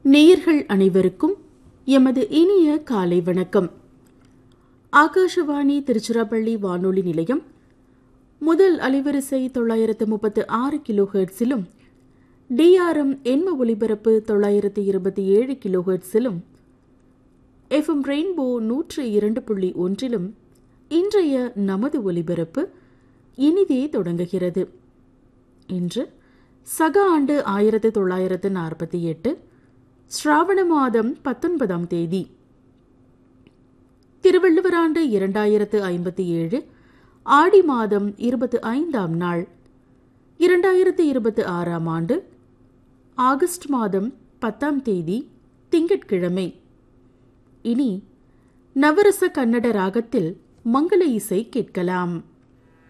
நேயர்கள் அனைவருக்கும் எமது இனிய காலை வணக்கம் ஆகாஷவாணி திருச்சிராப்பள்ளி வானொலி நிலையம் முதல் அலைவரிசை தொள்ளாயிரத்து முப்பத்து ஆறு கிலோ ஹெர்ட்ஸிலும் டிஆர்எம் எண்ம ஒலிபரப்பு தொள்ளாயிரத்து இருபத்தி ஏழு கிலோ ஹெர்ட்ஸிலும் எஃப்எம் ரெயின்போ நூற்று இரண்டு புள்ளி ஒன்றிலும் இன்றைய நமது ஒலிபரப்பு இனிதே தொடங்குகிறது இன்று சக ஆண்டு ஆயிரத்து தொள்ளாயிரத்து நாற்பத்தி எட்டு ஸ்ராவண மாதம் பத்தொன்பதாம் தேதி திருவள்ளுவர் ஆண்டு இரண்டாயிரத்து ஐம்பத்தி ஏழு ஆடி மாதம் இருபத்தி ஐந்தாம் நாள் இரண்டாயிரத்து இருபத்தி ஆறாம் ஆண்டு ஆகஸ்ட் மாதம் பத்தாம் தேதி திங்கட்கிழமை இனி நவரச கன்னட ராகத்தில் மங்கள இசை கேட்கலாம்